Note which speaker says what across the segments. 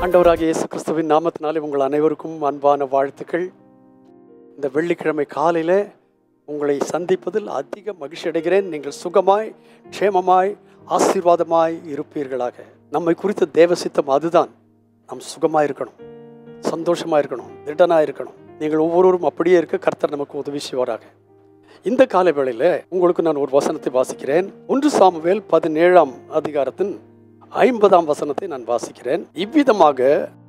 Speaker 1: ஆண்டவராகிய இயேசு கிறிஸ்துவின் நாமத்தினாலே உங்கள் அனைவருக்கும் அன்பான வாழ்த்துக்கள் இந்த வெள்ளிக்கிழமை காலையில் உங்களை சந்திப்பதில் அதிக மகிழ்ச்சி அடைகிறேன் நீங்கள் சுகமாய் க்ஷேமமாய் ஆசீர்வாதமாய் இருப்பீர்களாக நம்மை குறித்த தேவ சித்தம் அதுதான் நாம் சுகமாக இருக்கணும் சந்தோஷமாக இருக்கணும் திடனாக இருக்கணும் நீங்கள் ஒவ்வொருவரும் அப்படியே இருக்க கர்த்தர் நமக்கு உதவி செய்வாராக இந்த கால வேளையில் உங்களுக்கு நான் ஒரு வசனத்தை வாசிக்கிறேன் ஒன்று சாமுவேல் பதினேழாம் அதிகாரத்தின் ஐம்பதாம் வசனத்தை நான் வாசிக்கிறேன் இவ்விதமாக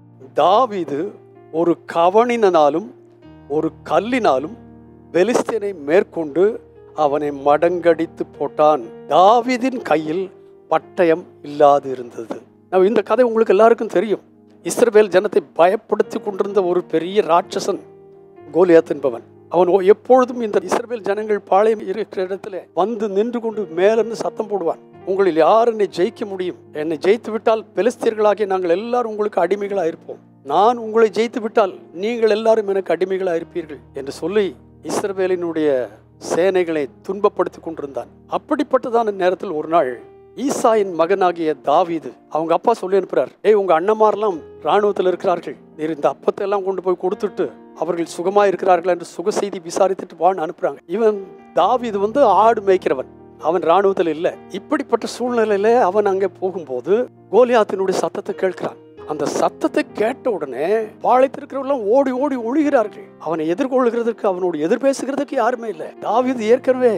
Speaker 1: தாவீது ஒரு கவணினாலும் ஒரு கல்லினாலும் பெலிஸ்தீனை மேற்கொண்டு அவனை மடங்கடித்து போட்டான் தாவீதின் கையில் பட்டயம் இல்லாது இருந்தது நான் இந்த கதை உங்களுக்கு எல்லாருக்கும் தெரியும் இஸ்ரவேல் ஜனத்தை பயப்படுத்தி கொண்டிருந்த ஒரு பெரிய ராட்சசன் கோலியாத் என்பவன் அவன் ஒ- எப்பொழுதும் இந்த இஸ்ரவேல் ஜனங்கள் பாளையம் இருக்கிற இடத்துல வந்து நின்று கொண்டு மேலிருந்து சத்தம் போடுவான் உங்களில் யார் என்னை ஜெயிக்க முடியும் என்னை ஜெயித்து விட்டால் பெலிஸ்தீர்களாகிய நாங்கள் எல்லாரும் உங்களுக்கு அடிமைகளாக இருப்போம் நான் உங்களை ஜெயித்து விட்டால் நீங்கள் எல்லாரும் எனக்கு அடிமைகளாக இருப்பீர்கள் என்று சொல்லி இஸ்ரவேலினுடைய சேனைகளை துன்பப்படுத்தி கொண்டிருந்தான் அப்படிப்பட்டதான நேரத்தில் ஒரு நாள் ஈசாயின் மகனாகிய தாவீது அவங்க அப்பா சொல்லி அனுப்புறார் ஏய் உங்க அண்ணமாரெல்லாம் ராணுவத்தில் இருக்கிறார்கள் நீர் இந்த அப்பத்தை எல்லாம் கொண்டு போய் கொடுத்துட்டு அவர்கள் சுகமா இருக்கிறார்கள் என்று சுக செய்தி விசாரித்துட்டு வான்னு அனுப்புறாங்க இவன் தாவீது வந்து ஆடு மேய்க்கிறவன் அவன் ராணுவத்தில் இல்லை இப்படிப்பட்ட சூழ்நிலையில அவன் அங்கே போகும்போது கோலியாத்தினுடைய சத்தத்தை கேட்கிறான் அந்த சத்தத்தை கேட்ட உடனே பாளையத்திருக்கிறவர்கள் ஓடி ஓடி ஒழிகிறார்கள் அவனை எதிர்கொள்கிறதுக்கு அவனோடு எதிர் பேசுகிறதுக்கு யாருமே இல்லை தாவீது ஏற்கனவே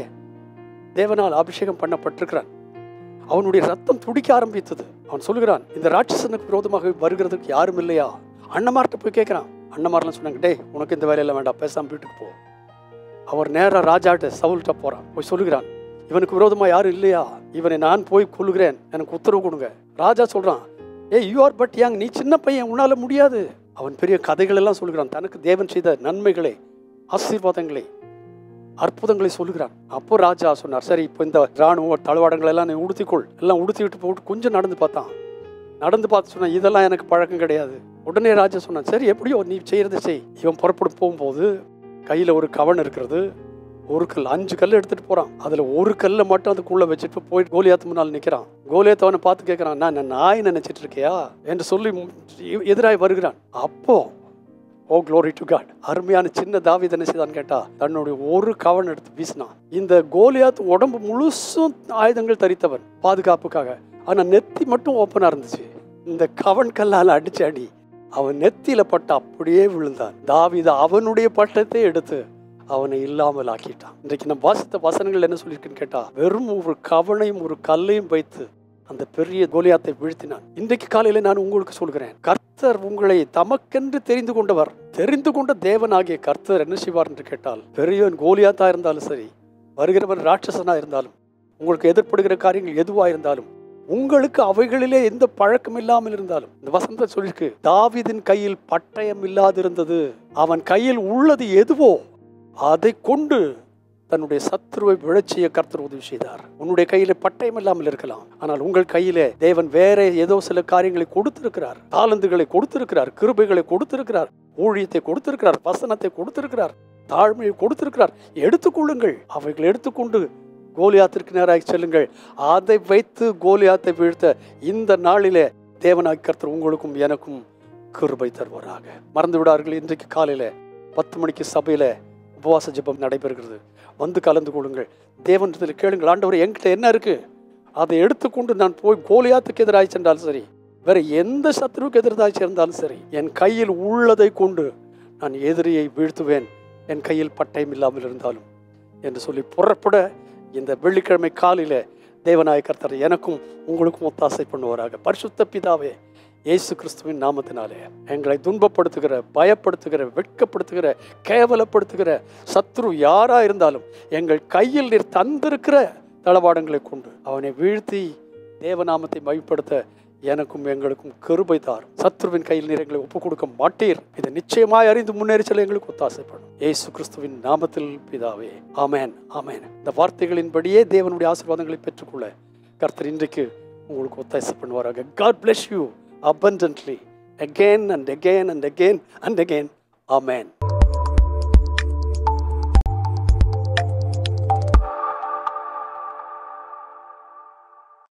Speaker 1: தேவனால் அபிஷேகம் பண்ணப்பட்டிருக்கிறான் அவனுடைய ரத்தம் துடிக்க ஆரம்பித்தது அவன் சொல்லுகிறான் இந்த ராட்சசனுக்கு விரோதமாக வருகிறதுக்கு யாரும் இல்லையா அண்ணமார்ட்ட போய் கேட்கிறான் அண்ணமாரெல்லாம் சொன்னாங்க டேய் உனக்கு இந்த வேலையெல்லாம் வேண்டாம் பேசாம வீட்டுக்கு போ அவர் நேரா ராஜாட்ட சவுல்கிட்ட போறான் போய் சொல்லுகிறான் இவனுக்கு விரோதமா யாரும் இல்லையா இவனை நான் போய் கொல்லுகிறேன் எனக்கு உத்தரவு கொடுங்க ராஜா சொல்றான் ஏய் யூ ஆர் பட் யங் நீ சின்ன பையன் உன்னால முடியாது அவன் பெரிய கதைகள் எல்லாம் சொல்லுகிறான் தனக்கு தேவன் செய்த நன்மைகளை ஆசீர்வாதங்களை அற்புதங்களை சொல்லுகிறான் அப்போ ராஜா சொன்னார் சரி இப்போ இந்த ராணுவ தளவாடங்கள் எல்லாம் நீ உடுத்திக்கொள் எல்லாம் உடுத்தி விட்டு போட்டு கொஞ்சம் நடந்து பார்த்தான் நடந்து பார்த்து சொன்னான் இதெல்லாம் எனக்கு பழக்கம் கிடையாது உடனே ராஜா சொன்னான் சரி எப்படியோ நீ செய்யறதை செய் இவன் புறப்படும் போகும்போது கையில் ஒரு கவன் இருக்கிறது ஒரு கல் அஞ்சு கல் எடுத்துட்டு போறான் அதுல ஒரு கல்லை மட்டும் அதுக்குள்ள வச்சுட்டு போயிட்டு கோலியாத்து முன்னால் நிக்கிறான் கோலியாத்து அவனை பார்த்து கேட்கறான் நான் என்ன நாய் நினைச்சிட்டு இருக்கியா என்று சொல்லி எதிராய் வருகிறான் அப்போ ஓ க்ளோரி டு காட் அருமையான சின்ன தாவீது என்ன செய்தான்னு கேட்டா தன்னுடைய ஒரு கவன் எடுத்து வீசினான் இந்த கோலியாத் உடம்பு முழுசும் ஆயுதங்கள் தரித்தவன் பாதுகாப்புக்காக ஆனா நெத்தி மட்டும் ஓப்பனா இருந்துச்சு இந்த கவன் கல்லால் அடிச்சு அடி அவன் நெத்தியில பட்டு அப்படியே விழுந்தான் தாவீது அவனுடைய பட்டத்தை எடுத்து அவனை இல்லாமல் ஆக்கிட்டான் இன்றைக்கு நம்ம வாசித்த வசனங்கள் என்ன சொல்லியிருக்குன்னு கேட்டா வெறும் ஒரு கவனையும் ஒரு கல்லையும் வைத்து அந்த பெரிய கோலியாத்தை வீழ்த்தினான் இன்றைக்கு காலையில நான் உங்களுக்கு சொல்கிறேன் கர்த்தர் உங்களை தமக்கென்று தெரிந்து கொண்டவர் தெரிந்து கொண்ட தேவனாகிய கர்த்தர் என்ன செய்வார் என்று கேட்டால் பெரியவன் கோலியாத்தா இருந்தாலும் சரி வருகிறவன் ராட்சசனா இருந்தாலும் உங்களுக்கு எதிர்ப்படுகிற காரியங்கள் எதுவா இருந்தாலும் உங்களுக்கு அவைகளிலே எந்த பழக்கம் இல்லாமல் இருந்தாலும் இந்த வசனத்தை சொல்லிருக்கு தாவீதின் கையில் பட்டயம் இல்லாதிருந்தது அவன் கையில் உள்ளது எதுவோ அதை கொண்டு தன்னுடைய சத்துருவை விழச்சிய கர்த்தர் உதவி செய்தார் உன்னுடைய கையில பட்டயம் இல்லாமல் இருக்கலாம் ஆனால் உங்கள் கையிலே தேவன் வேற ஏதோ சில காரியங்களை கொடுத்திருக்கிறார் தாளந்துகளை கொடுத்திருக்கிறார் கிருபைகளை கொடுத்திருக்கிறார் ஊழியத்தை கொடுத்திருக்கிறார் வசனத்தை கொடுத்திருக்கிறார் தாழ்மையை கொடுத்திருக்கிறார் எடுத்துக்கொள்ளுங்கள் அவைகளை எடுத்துக்கொண்டு கோலியாத்திற்கு நேராக செல்லுங்கள் அதை வைத்து கோலியாத்தை வீழ்த்த இந்த நாளிலே தேவனாய் கர்த்தர் உங்களுக்கும் எனக்கும் கிருபை தருவாராக மறந்து விடார்கள் இன்றைக்கு காலையில பத்து மணிக்கு சபையில உபவாச ஜெபம் நடைபெறுகிறது வந்து கலந்து கொள்ளுங்கள் தேவனத்தில் கேளுங்கள் ஆண்டவர் என்கிட்ட என்ன இருக்கு அதை எடுத்துக்கொண்டு நான் போய் கோலியாத்துக்கு எதிராக சென்றாலும் சரி வேற எந்த சத்ருவுக்கு எதிராக சேர்ந்தாலும் சரி என் கையில் உள்ளதை கொண்டு நான் எதிரியை வீழ்த்துவேன் என் கையில் பட்டயம் இல்லாமல் இருந்தாலும் என்று சொல்லி புறப்பட இந்த வெள்ளிக்கிழமை காலையில தேவநாய கர்த்தர் எனக்கும் உங்களுக்கும் ஒத்தாசை பண்ணுவாராக பரிசுத்த பிதாவே இயேசு கிறிஸ்துவின் நாமத்தினாலே எங்களை துன்பப்படுத்துகிற பயப்படுத்துகிற வெட்கப்படுத்துகிற கேவலப்படுத்துகிற சத்ரு யாரா இருந்தாலும் எங்கள் கையில் நீர் தந்திருக்கிற தளவாடங்களை கொண்டு அவனை வீழ்த்தி தேவநாமத்தை மைப்படுத்த எனக்கும் எங்களுக்கும் கிருபை தாரும் சத்ருவின் கையில் நீர் எங்களை ஒப்புக் கொடுக்க மாட்டீர் இதை நிச்சயமாய் அறிந்து முன்னேறி செல்ல எங்களுக்கு ஒத்தாசைப்படும் இயேசு கிறிஸ்துவின் நாமத்தில் பிதாவே ஆமென் ஆமென் இந்த வார்த்தைகளின்படியே தேவனுடைய ஆசீர்வாதங்களை பெற்றுக்கொள்ள கர்த்தர் இன்றைக்கு உங்களுக்கு ஒத்தாசை பண்ணுவாராக God bless you abundantly again and again and again and again amen